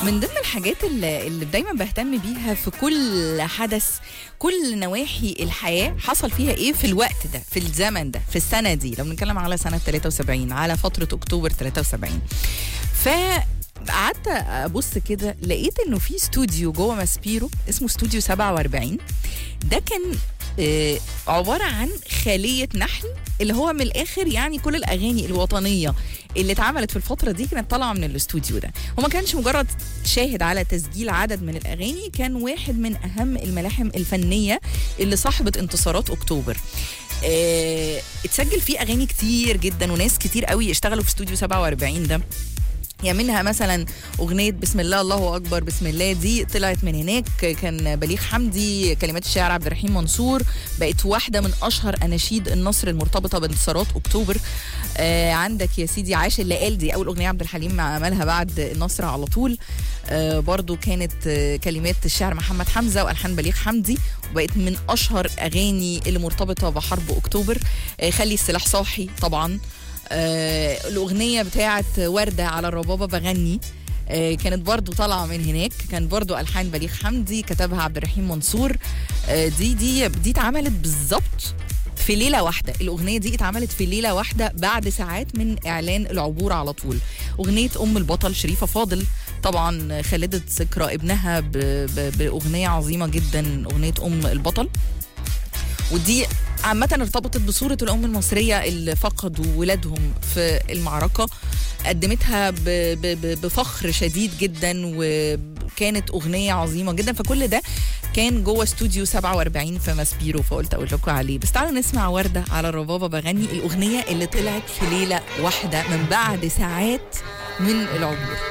من ضمن الحاجات اللي, اللي دايما بهتم بيها في كل حدث كل نواحي الحياة حصل فيها ايه في الوقت ده في الزمن ده في السنة دي لو بنتكلم على سنة 73 على فترة اكتوبر 73 ف قعدت ابص كده لقيت انه في استوديو جوه ماسبيرو اسمه استوديو 47 ده كان آه، عباره عن خليه نحل اللي هو من الاخر يعني كل الاغاني الوطنيه اللي اتعملت في الفتره دي كانت طالعه من الاستوديو ده هو ما كانش مجرد شاهد على تسجيل عدد من الاغاني كان واحد من اهم الملاحم الفنيه اللي صاحبت انتصارات اكتوبر آه، اتسجل فيه اغاني كتير جدا وناس كتير قوي اشتغلوا في استوديو 47 ده يعني منها مثلا اغنيه بسم الله الله اكبر بسم الله دي طلعت من هناك كان بليغ حمدي كلمات الشاعر عبد الرحيم منصور بقت واحده من اشهر اناشيد النصر المرتبطه بانتصارات اكتوبر آه عندك يا سيدي عاش اللي قال دي اول اغنيه عبد الحليم عملها بعد النصر على طول آه برضو كانت آه كلمات الشاعر محمد حمزه والحان بليغ حمدي وبقت من اشهر اغاني اللي مرتبطه بحرب اكتوبر آه خلي السلاح صاحي طبعا آه الأغنية بتاعت وردة على الربابة بغني آه كانت برضو طالعة من هناك كان برضو ألحان بليغ حمدي كتبها عبد الرحيم منصور آه دي دي دي اتعملت بالظبط في ليلة واحدة الأغنية دي اتعملت في ليلة واحدة بعد ساعات من إعلان العبور على طول أغنية أم البطل شريفة فاضل طبعا خلدت ذكرى ابنها ب- ب- بأغنية عظيمة جدا أغنية أم البطل ودي عامة ارتبطت بصورة الأم المصرية اللي فقدوا ولادهم في المعركة قدمتها ب- ب- ب- بفخر شديد جدا وكانت أغنية عظيمة جدا فكل ده كان جوه استوديو 47 في ماسبيرو فقلت أقول لكم عليه بس تعالوا نسمع وردة على الربابة بغني الأغنية اللي طلعت في ليلة واحدة من بعد ساعات من العبور